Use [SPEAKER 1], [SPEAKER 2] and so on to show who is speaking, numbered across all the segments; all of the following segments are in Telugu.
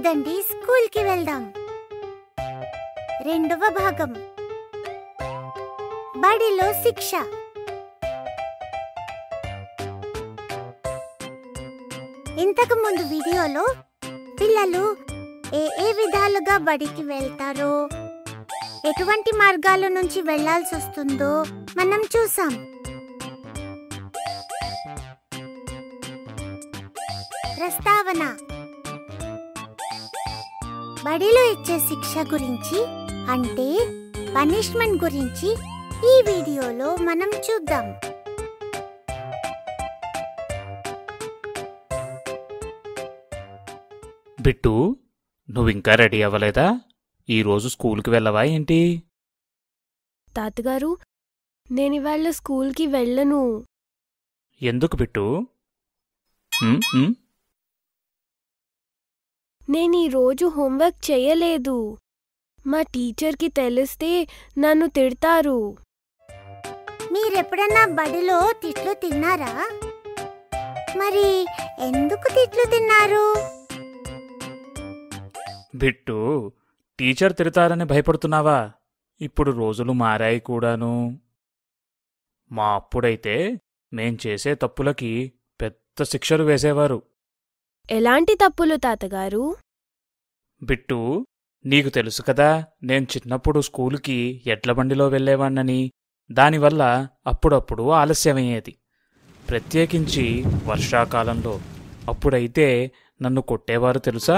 [SPEAKER 1] పదండి స్కూల్కి వెళ్దాం రెండవ భాగం బడిలో శిక్ష ఇంతకు ముందు వీడియోలో పిల్లలు ఏ ఏ విధాలుగా బడికి వెళ్తారో ఎటువంటి మార్గాల నుంచి వెళ్లాల్సి వస్తుందో మనం చూసాం ప్రస్తావన బడిలో ఇచ్చే శిక్ష గురించి అంటే పనిష్మెంట్ గురించి ఈ వీడియోలో మనం చూద్దాం
[SPEAKER 2] బిట్టు నువ్వింకా రెడీ అవ్వలేదా ఈరోజు స్కూల్కి వెళ్ళవా ఏంటి
[SPEAKER 3] తాతగారు నేనివాళ్ళ స్కూల్కి వెళ్ళను
[SPEAKER 2] ఎందుకు బిట్టు ఉమ్, ఉమ్,
[SPEAKER 3] నేను ఈరోజు హోంవర్క్ చేయలేదు మా టీచర్కి తెలిస్తే నన్ను తిడతారు
[SPEAKER 1] మీరెప్పుడన్నా బడిలో తిట్లు తిన్నారా మరి ఎందుకు తిట్లు తిన్నారు
[SPEAKER 2] బిట్టు టీచర్ తిడతారని భయపడుతున్నావా ఇప్పుడు రోజులు మారాయి కూడాను మా అప్పుడైతే మేం చేసే తప్పులకి పెద్ద శిక్షలు వేసేవారు
[SPEAKER 3] ఎలాంటి తప్పులు తాతగారు
[SPEAKER 2] బిట్టు నీకు తెలుసు కదా నేను చిన్నప్పుడు స్కూలుకి ఎడ్ల బండిలో వెళ్ళేవాణ్ణని దానివల్ల అప్పుడప్పుడు ఆలస్యమయ్యేది ప్రత్యేకించి వర్షాకాలంలో అప్పుడైతే నన్ను కొట్టేవారు తెలుసా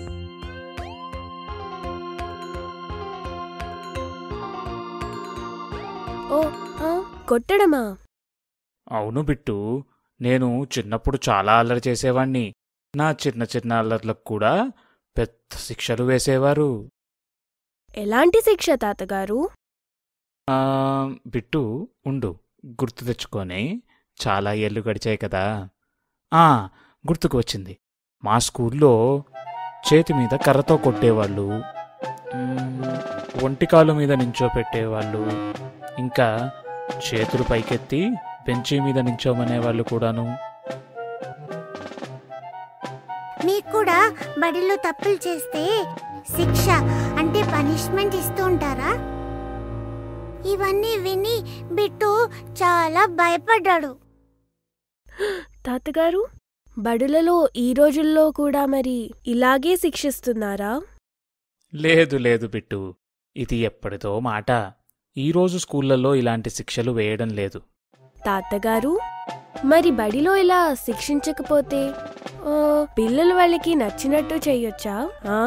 [SPEAKER 3] ఓ ఆ, కొట్టడమా
[SPEAKER 2] అవును బిట్టు నేను చిన్నప్పుడు చాలా అల్లరి చేసేవాణ్ణి నా చిన్న చిన్న అల్లర్లకు కూడా పెద్ద శిక్షలు వేసేవారు
[SPEAKER 3] ఎలాంటి శిక్ష తాతగారు
[SPEAKER 2] ఆ, బిట్టు ఉండు గుర్తు తెచ్చుకొని చాలా ఏళ్ళు గడిచాయి కదా ఆ గుర్తుకు వచ్చింది మా స్కూల్లో చేతి మీద కర్రతో కొట్టేవాళ్ళు మ్, ఒంటికాలు మీద నించోపెట్టేవాళ్ళు ఇంకా చేతులు పైకెత్తి బెంచీ మీద నించోమనేవాళ్ళు కూడాను
[SPEAKER 1] మీకు కూడా బడిలో తప్పులు చేస్తే శిక్ష అంటే పనిష్మెంట్ ఇస్తూ ఉంటారా ఇవన్నీ విని బిట్టు చాలా భయపడ్డాడు
[SPEAKER 3] తాతగారు బడులలో ఈ రోజుల్లో కూడా మరి ఇలాగే శిక్షిస్తున్నారా
[SPEAKER 2] లేదు లేదు బిట్టు ఇది ఎప్పటిదో మాట ఈరోజు స్కూళ్ళల్లో ఇలాంటి శిక్షలు వేయడం లేదు
[SPEAKER 3] తాతగారు మరి బడిలో ఇలా శిక్షించకపోతే ఆ, పిల్లలు వాళ్ళకి నచ్చినట్టు చెయ్యొచ్చా ఆ?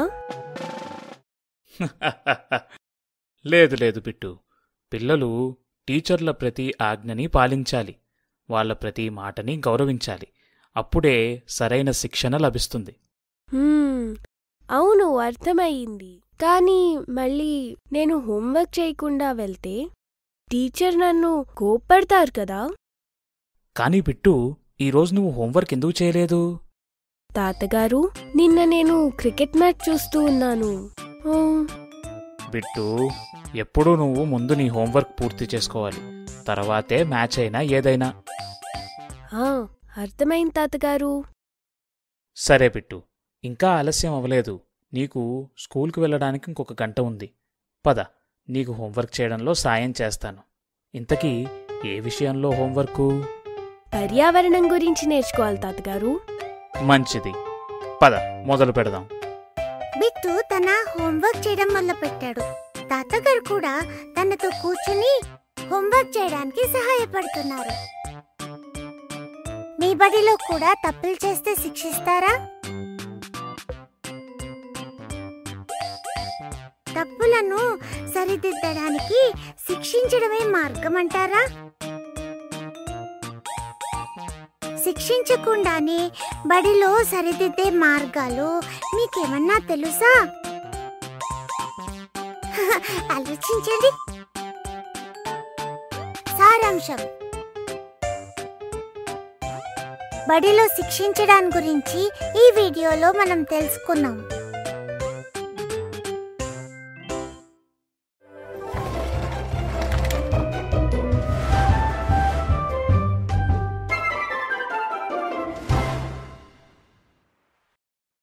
[SPEAKER 2] లేదు లేదు బిట్టు పిల్లలు టీచర్ల ప్రతి ఆజ్ఞని పాలించాలి వాళ్ళ ప్రతి మాటని గౌరవించాలి అప్పుడే సరైన శిక్షణ లభిస్తుంది
[SPEAKER 3] హ్మ్, అవును అర్థమయ్యింది కానీ మళ్ళీ నేను హోంవర్క్ చేయకుండా వెళ్తే టీచర్ నన్ను కోప్పడతారు కదా
[SPEAKER 2] కానీ బిట్టు ఈరోజు నువ్వు హోంవర్క్ ఎందుకు చేయలేదు
[SPEAKER 3] తాతగారు నిన్న నేను క్రికెట్ మ్యాచ్ చూస్తూ ఉన్నాను ఆ,
[SPEAKER 2] బిట్టు ఎప్పుడూ నువ్వు ముందు నీ హోంవర్క్ పూర్తి చేసుకోవాలి తర్వాతే మ్యాచ్ అయినా ఏదైనా
[SPEAKER 3] ఆ, అర్థమైంది తాతగారు
[SPEAKER 2] సరే బిట్టు ఇంకా ఆలస్యం అవ్వలేదు నీకు స్కూల్కి వెళ్ళడానికి ఇంకొక గంట ఉంది పద నీకు హోంవర్క్ చేయడంలో సాయం చేస్తాను ఇంతకీ ఏ విషయంలో హోంవర్కు
[SPEAKER 3] పర్యావరణం గురించి నేర్చుకోవాలి తాతగారు
[SPEAKER 2] మంచిది పద మొదలు పెడదాం
[SPEAKER 1] బిట్టు తన హోంవర్క్ చేయడం మొదలు పెట్టాడు తాతగారు కూడా తనతో కూర్చుని హోంవర్క్ చేయడానికి సహాయపడుతున్నారు మీ బడిలో కూడా తప్పులు చేస్తే శిక్షిస్తారా తప్పులను సరిదిద్దడానికి శిక్షించడమే మార్గం అంటారా శిక్షించకుండానే బడిలో సరిదిద్దే మార్గాలు మీకేమన్నా తెలుసా ఆలోచించండి సారాంశం బడిలో శిక్షించడాన్ని గురించి ఈ వీడియోలో మనం తెలుసుకున్నాం